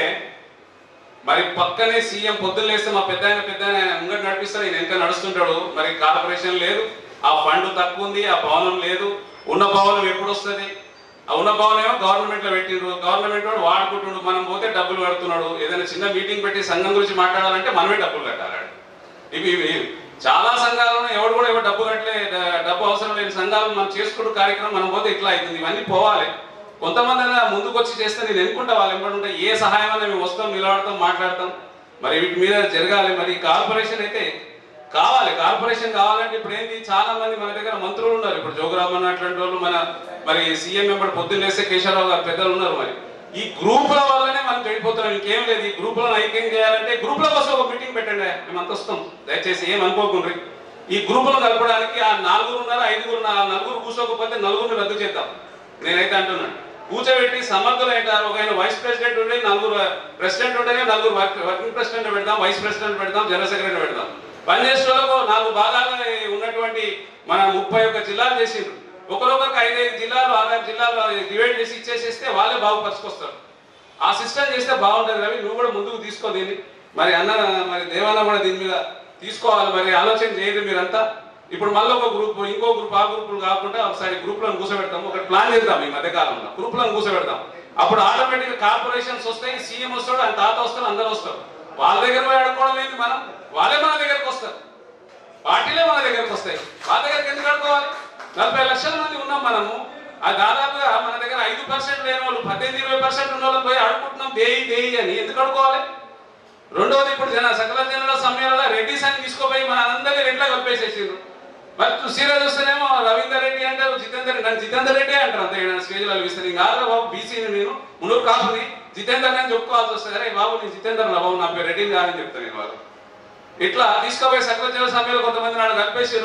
మరి పక్కనే సీఎం పొద్దున్న లేస్తే మా పెద్ద ఆయన పెద్ద ఆయన ముంగట నడిపిస్తారు ఈయన వెనక నడుస్తుంటాడు మరి కార్పొరేషన్ లేదు ఆ ఫండ్ తక్కువ ఉంది ఆ భవనం లేదు ఉన్న భవనం ఎప్పుడు వస్తుంది ఆ ఉన్న భవనం ఏమో గవర్నమెంట్ లో పెట్టిండ్రు గవర్నమెంట్ వాడు వాడుకుంటుండు మనం పోతే డబ్బులు కడుతున్నాడు ఏదైనా చిన్న మీటింగ్ పెట్టి సంఘం గురించి మాట్లాడాలంటే మనమే డబ్బులు కట్టాలి ఇవి ఇవి చాలా సంఘాలను ఎవడు కూడా ఎవరు డబ్బు కట్టలే డ- డబ్బు అవసరం లేని సంఘాలు మనం చేసుకుంటూ కార్యక్రమం మనం పోతే ఇట్లా అవుతుంది ఇవన్నీ పోవాలి కొంతమంది అయినా ముందుకు వచ్చి చేస్తే నేను ఎన్నుకుంటా వాళ్ళు ఎంబడి ఏ సహాయం అయినా మేము వస్తాం నిలబడతాం మాట్లాడతాం మరి వీటి మీద జరగాలి మరి కార్పొరేషన్ అయితే కావాలి కార్పొరేషన్ కావాలంటే ఇప్పుడు ఏంటి చాలా మంది మన దగ్గర మంత్రులు ఉన్నారు ఇప్పుడు జోగురామన్ అట్లాంటి వాళ్ళు మన మరి సీఎం ఎంబడి పొద్దున్న లేస్తే కేశవరావు గారు పెద్దలు ఉన్నారు మరి ఈ గ్రూపుల వల్లనే మనం చెడిపోతున్నాం ఇంకేం లేదు ఈ గ్రూపులను ఐక్యం చేయాలంటే గ్రూపుల కోసం ఒక మీటింగ్ పెట్టండి మేము అంత వస్తాం దయచేసి ఏం అనుకోకుండ్రి ఈ గ్రూపులను కలపడానికి ఆ నలుగురు ఉన్నారు ఐదుగురు ఉన్నారు. ఆ నలుగురు కూర్చోకపోతే నలుగురిని రద్దు చేద్దాం నేనైతే అంటున్నాను కూర్చోబెట్టి సమర్థులు అంటారు ఒక ఆయన వైస్ ప్రెసిడెంట్ ఉండే నలుగురు ప్రెసిడెంట్ ఉంటేనే నలుగురు వర్క్- వర్కింగ్ ప్రెసిడెంట్ పెడదాం వైస్ ప్రెసిడెంట్ పెడదాం జనరల్ సెక్రటరీ పెడదాం పనిచేసే వాళ్ళకు నాలుగు భాగాలుగా ఉన్నటువంటి మన ముప్పై ఒక్క జిల్లాలు చేసిండ్రు ఒకరొకరికి ఐదైదు జిల్లాలు ఆరు జిల్లాలు డివైడ్ చేసి ఇచ్చేసేస్తే వాళ్ళే బాగుపరుచుకొస్తారు ఆ సిస్టమ్ చేస్తే బాగుంటుంది రవి నువ్వు కూడా ముందుకు తీసుకో దీన్ని మరి అన్న మరి దేవన్న కూడా దీని మీద తీసుకోవాలి మరి ఆలోచన చేయదు మీరంతా ఇప్పుడు మళ్ళీ ఒక గ్రూప్ ఇంకో గ్రూప్ ఆ గ్రూపులు కాకుండా ఒకసారి గ్రూప్లను కూర్చోబెడతాం ఒక ప్లాన్ చేద్దాం ఈ మధ్య కాలంలో గ్రూప్లను కూర్చోబెడతాం అప్పుడు ఆటోమేటిక్ కార్పొరేషన్స్ వస్తాయి సీఎం వస్తాడు ఆయన తాత వస్తాడు అందరూ వస్తారు వాళ్ళ దగ్గర పోయి ఆడుకోవడం ఏంటి మనం వాళ్ళే మన దగ్గరకు వస్తారు పార్టీలే మన దగ్గరకు వస్తాయి వాళ్ళ దగ్గరికి ఎందుకు ఆడుకోవాలి నలభై లక్షల మంది ఉన్నాం మనము ఆ దాదాపుగా మన దగ్గర ఐదు పర్సెంట్ లేని వాళ్ళు పద్దెనిమిది ఇరవై పర్సెంట్ ఉన్న వాళ్ళని పోయి అడుగుకుంటున్నాం దేయి దేయి అని ఎందుకు అడుకోవాలి రెండవది ఇప్పుడు జన సకల జనుల సమయంలో రెడ్డిస్ అని తీసుకోపోయి మన అందరినీ రెడ్లా కలిపేసేసిండ్రు మరి సీరియల్ చూస్తేనేమో రవీందర్ రెడ్డి అంటారు జితేందర్ రెడ్డి నన్ను జితేందర్ రెడ్డి అంటారు అంతే స్టేజ్ లో కనిపిస్తుంది ఇంకా బాబు బీసీని నేను మున్నూరు కాపుని జితేందర్ అని చెప్పుకోవాల్సి వస్తుంది అరే బాబు నేను జితేందర్ నా బాబు నా పేరు రెడ్డిని కాదని చెప్తాను నేను వాళ్ళు ఇట్లా తీసుకుపోయి సకల జన సమయంలో కొంతమంది నాడు కలిపేసారు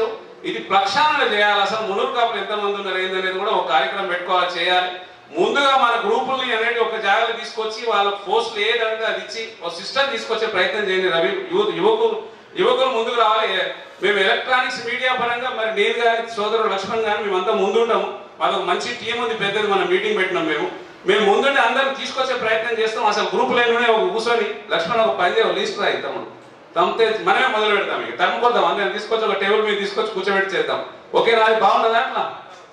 ఇది ప్రక్షాళన చేయాలి అసలు మునురు కాపులు ఎంతమంది ఉన్నారు ఏందనేది కూడా ఒక కార్యక్రమం పెట్టుకోవాలి చేయాలి ముందుగా మన గ్రూపుల్ని అనేది ఒక జాగ్రత్త తీసుకొచ్చి వాళ్ళ పోస్టులు ఏ విధంగా అది ఇచ్చి ఒక సిస్టమ్ తీసుకొచ్చే ప్రయత్నం చేయండి రవి యూత్ యువకులు యువకులు ముందుకు రావాలి మేము ఎలక్ట్రానిక్స్ మీడియా పరంగా మరి నేను కానీ సోదరుడు లక్ష్మణ్ కానీ మేమంతా ముందుంటాము వాళ్ళకు మంచి టీం ఉంది పెద్దది మనం మీటింగ్ పెట్టినాం మేము మేము ముందుండి అందరం తీసుకొచ్చే ప్రయత్నం చేస్తాం అసలు గ్రూప్ లైన్లోనే ఒక కూర్చొని లక్ష్మణ్ ఒక పని చేయ లిస్ట్ రాయి తమ్ముడు తమ్మితే మనమే మొదలు పెడతాం ఇక తమ్ముకొద్దాం అందరం తీసుకొచ్చి ఒక టేబుల్ మీద తీసుకొచ్చి కూర్చోబెట్టి చేద్దాం ఓకేనా అది బాగుంటుందా అట్లా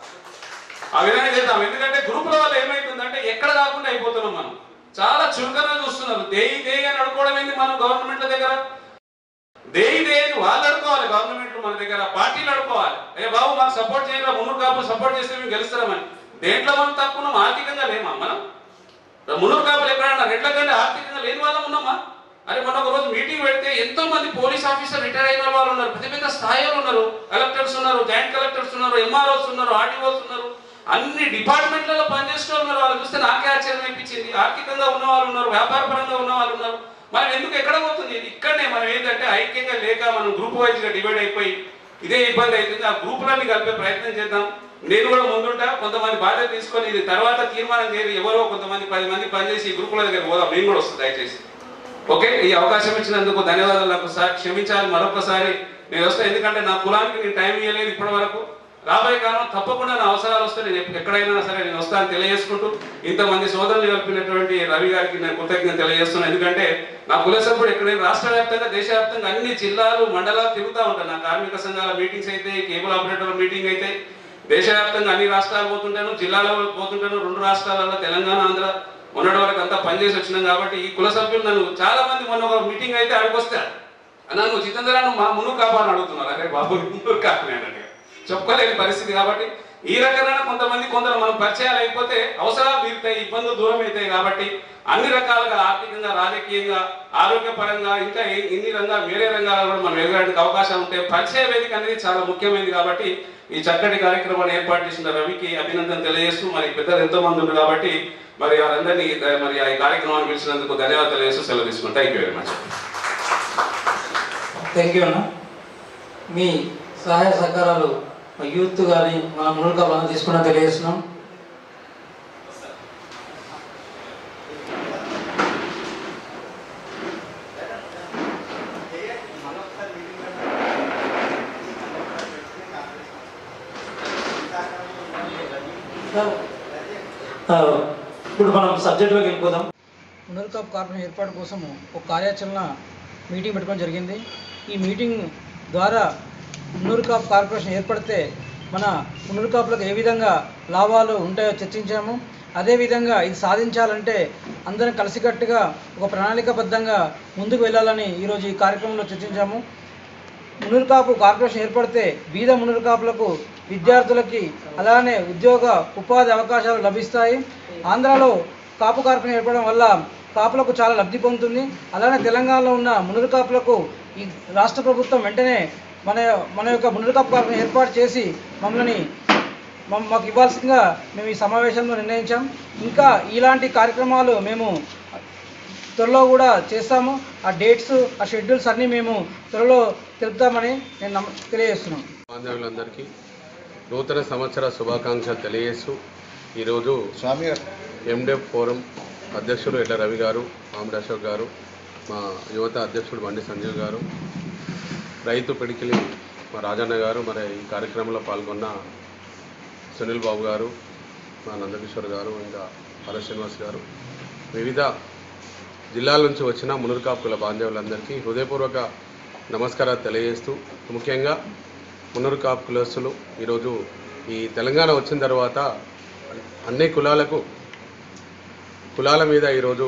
ఆ విధంగా చేద్దాం ఎందుకంటే గ్రూపుల వల్ల ఏమైతుందంటే ఎక్కడ కాకుండా అయిపోతున్నాం మనం చాలా చురుకగా చూస్తున్నారు దేయి దేయి అని అడుకోవడం ఏంది మనం గవర్నమెంట్ దగ్గర దేయి దేయి అని వాళ్ళు అడుకోవాలి గవర్నమెంట్ మన దగ్గర పార్టీలు అడుకోవాలి ఏ బాబు మాకు సపోర్ట్ చేయరా మున్నూరు కాపులు సపోర్ట్ చేస్తే మేము గెలుస్తామని దేంట్లో మనం తక్కువ ఆర్థికంగా లేమా మనం మున్నూరు కాపులు ఎక్కడన్నా రెడ్ల కంటే ఆర్థికంగా లేని వాళ్ళం ఉన్నామా అరే మొన్న ఒక రోజు మీటింగ్ పెడితే ఎంతో మంది పోలీస్ ఆఫీసర్ రిటైర్ అయిన వాళ్ళు ఉన్నారు పెద్ద పెద్ద స్థాయిలో ఉన్నారు కలెక్టర్స్ ఉన్నారు జాయింట్ కలెక్టర్స్ ఉన్నారు ఎంఆర్ఓస్ ఉన్నారు ఆర్టీఓస్ ఉన్నారు అన్ని డిపార్ట్మెంట్లలో పనిచేసే వాళ్ళు ఉన్నారు వాళ్ళు చూస్తే నాకే ఆశ్చర్యం అనిపించింది ఆర్థికంగా ఉన్న వాళ్ళు ఉన్నారు వ్యాపార పరంగా ఉన్న వాళ్ళు ఉన్నారు మనం ఎందుకు ఎక్కడ పోతుంది ఇది ఇక్కడనే మనం ఏంటంటే ఐక్యంగా లేక మనం గ్రూప్ వైజ్ గా డివైడ్ అయిపోయి ఇదే ఇబ్బంది అవుతుంది ఆ గ్రూపులన్నీ కలిపే ప్రయత్నం చేద్దాం నేను కూడా ముందుంటా కొంతమంది బాధ్యత తీసుకొని ఇది తర్వాత తీర్మానం చేయాలి ఎవరో కొంతమంది పది మంది పనిచేసి ఈ గ్రూపుల దగ్గర పోదాం నేను కూడా వస్తుంది దయచేసి ఓకే ఈ అవకాశం ఇచ్చినందుకు ధన్యవాదాలు నాకు సార్ క్షమించాలి మరొకసారి నేను వస్తా ఎందుకంటే నా కులానికి నేను టైం ఇవ్వలేదు ఇప్పటి వరకు రాబోయే కాలం తప్పకుండా నా అవసరాలు వస్తే నేను ఎప్ప- ఎక్కడైనా సరే నేను వస్తాను తెలియజేసుకుంటూ ఇంతమంది సోదరులు కలిపినటువంటి రవి గారికి నేను కృతజ్ఞత తెలియజేస్తున్నాను ఎందుకంటే నా కుల సభ్యుడు ఎక్కడైనా రాష్ట్ర వ్యాప్తంగా దేశవ్యాప్తంగా అన్ని జిల్లాలు మండలాలు తిరుగుతూ ఉంటాను నా కార్మిక సంఘాల మీటింగ్స్ అయితే కేబుల్ ఆపరేటర్ మీటింగ్ అయితే దేశవ్యాప్తంగా అన్ని రాష్ట్రాలు పోతుంటాను జిల్లాలో పోతుంటాను రెండు రాష్ట్రాలలో తెలంగాణ ఆంధ్ర మొన్నటి వరకు అంతా పనిచేసి వచ్చినాం కాబట్టి ఈ కుల సభ్యులు నన్ను చాలా మంది మొన్న ఒక మీటింగ్ అయితే అడిగొస్తారు అన్న నువ్వు జితేంద్ర నువ్వు మా మునుగు కాపాని అడుగుతున్నారు అరే బాబు మునుగు కాపని అన్నట్టుగా చెప్పుకోలేని పరిస్థితి కాబట్టి ఈ రకమైన కొంతమంది కొందరు మనం పరిచయాలు అయిపోతే అవసరాలు తీరుతాయి ఇబ్బందులు దూరం అవుతాయి కాబట్టి అన్ని రకాలుగా ఆర్థికంగా రాజకీయంగా ఆరోగ్యపరంగా ఇంకా ఏ- ఇన్ని రంగాలు వేరే రంగాల్లో కూడా మనం ఎదగడానికి అవకాశం ఉంటే పరిచయ వేదిక అనేది చాలా ముఖ్యమైనది కాబట్టి ఈ చక్కటి కార్యక్రమాన్ని ఏర్పాటు చేసిన రవికి అభినందన తెలియజేస్తూ మరి పెద్దలు ఎంతో మంది ఉన్నారు కాబట్టి మరి వారందరినీ ద- మరి ఈ కార్యక్రమాన్ని పిలిచినందుకు ధన్యవాదాలు తెలియజేస్తూ సెలవు తీసుకున్నాను thank you very much thank you అన్న మీ సహాయ సహకారాలు మా యూత్ కానీ మన మునులు కావాలని తీసుకున్నా తెలియజేస్తున్నాం ఆ, ఇప్పుడు మనం సబ్జెక్ట్లోకి వెళ్ళిపోదాం పునరుకాప్ కార్పొరేషన్ ఏర్పాటు కోసం ఒక కార్యాచరణ మీటింగ్ పెట్టుకోవడం జరిగింది ఈ మీటింగ్ ద్వారా పునరుకాప్ కార్పొరేషన్ ఏర్పడితే మన పునరుకాపులకు ఏ విధంగా లాభాలు ఉంటాయో చర్చించాము అదేవిధంగా ఇది సాధించాలంటే అందరం కలిసికట్టుగా ఒక ప్రణాళికాబద్ధంగా ముందుకు వెళ్ళాలని ఈరోజు ఈ కార్యక్రమంలో చర్చించాము మునురుకాపు కార్పొరేషన్ ఏర్పడితే బీద మునురుకాపులకు విద్యార్థులకి అలానే ఉద్యోగ ఉపాధి అవకాశాలు లభిస్తాయి ఆంధ్రాలో కాపు కార్పొరేషన్ ఏర్పడడం వల్ల కాపులకు చాలా లబ్ధి పొందుతుంది అలానే తెలంగాణలో ఉన్న మునురు కాపులకు ఈ రాష్ట్ర ప్రభుత్వం వెంటనే మన మన యొక్క మునురు కాపు కార్పొరేషన్ ఏర్పాటు చేసి మమ్మల్ని మమ్- మాకు ఇవ్వాల్సిందిగా మేము ఈ సమావేశంలో నిర్ణయించాం ఇంకా ఇలాంటి కార్యక్రమాలు మేము త్వరలో కూడా చేస్తాము ఆ డేట్స్ ఆ షెడ్యూల్స్ అన్నీ మేము త్వరలో తెలుపుతామని నేను నమ్మ తెలియజేస్తున్నాను బాంధవులందరికీ నూతన సంవత్సర శుభాకాంక్షలు తెలియజేస్తూ ఈరోజు స్వామి ఎండెఫ్ ఫోరం అధ్యక్షులు ఎడ్ల రవి గారు మామిడి అశోక్ గారు మా యువత అధ్యక్షుడు బండి సంజీవ్ గారు రైతు పిడికిలి మా రాజన్న గారు మరి ఈ కార్యక్రమంలో పాల్గొన్న సునీల్ బాబు గారు మా నందకిషోర్ గారు ఇంకా హర శ్రీనివాస్ గారు వివిధ జిల్లాల నుంచి వచ్చిన మునురుకాపుల బాంధవులందరికీ హృదయపూర్వక నమస్కారాలు తెలియజేస్తూ ముఖ్యంగా మునురుకాపు కులస్తులు ఈరోజు ఈ తెలంగాణ వచ్చిన తర్వాత అన్ని కులాలకు కులాల మీద ఈరోజు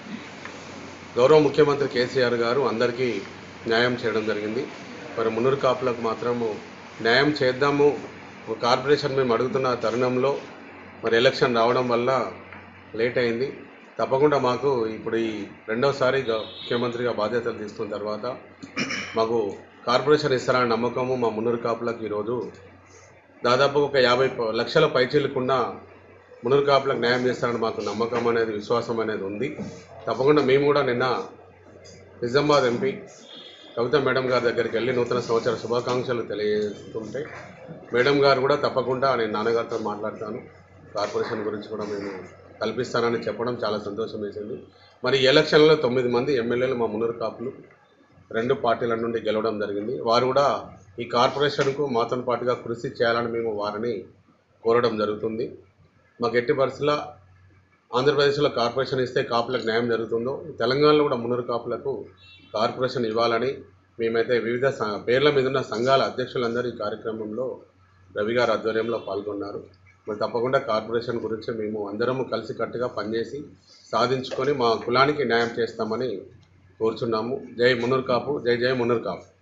గౌరవ ముఖ్యమంత్రి కేసీఆర్ గారు అందరికీ న్యాయం చేయడం జరిగింది మరి మున్నూరు కాపులకు మాత్రము న్యాయం చేద్దాము ఒక కార్పొరేషన్ మేము అడుగుతున్న తరుణంలో మరి ఎలక్షన్ రావడం వల్ల లేట్ అయింది తప్పకుండా మాకు ఇప్పుడు ఈ రెండవసారి గ- ముఖ్యమంత్రిగా బాధ్యతలు తీసుకున్న తర్వాత మాకు కార్పొరేషన్ ఇస్తారన్న నమ్మకము మా మున్నూరు కాపులకు ఈరోజు దాదాపు ఒక యాభై ప- లక్షల పైచీలకున్న మునురు కాపులకు న్యాయం చేస్తారని మాకు నమ్మకం అనేది విశ్వాసం అనేది ఉంది తప్పకుండా మేము కూడా నిన్న నిజామాబాద్ ఎంపీ కవిత మేడం గారి దగ్గరికి వెళ్ళి నూతన సంవత్సర శుభాకాంక్షలు తెలియజేస్తుంటే మేడం గారు కూడా తప్పకుండా నేను నాన్నగారితో మాట్లాడతాను కార్పొరేషన్ గురించి కూడా మేము కల్పిస్తానని చెప్పడం చాలా సంతోషం వేసింది మరి ఈ ఎలక్షన్లో తొమ్మిది మంది ఎమ్మెల్యేలు మా మున్నూరు కాపులు రెండు పార్టీల నుండి గెలవడం జరిగింది వారు కూడా ఈ కార్పొరేషన్కు మాతో పాటుగా కృషి చేయాలని మేము వారిని కోరడం జరుగుతుంది మాకు ఎట్టి పరిస్థితుల్లో ఆంధ్రప్రదేశ్లో కార్పొరేషన్ ఇస్తే కాపులకు న్యాయం జరుగుతుందో తెలంగాణలో కూడా మున్నూరు కాపులకు కార్పొరేషన్ ఇవ్వాలని మేమైతే వివిధ స- పేర్ల మీద ఉన్న సంఘాల అధ్యక్షులందరూ ఈ కార్యక్రమంలో రవి గారి ఆధ్వర్యంలో పాల్గొన్నారు మరి తప్పకుండా కార్పొరేషన్ గురించి మేము అందరము కలిసికట్టుగా పనిచేసి సాధించుకొని మా కులానికి న్యాయం చేస్తామని కోరుచున్నాము జై మున్నూరు కాపు జై జై మున్నూరు కాపు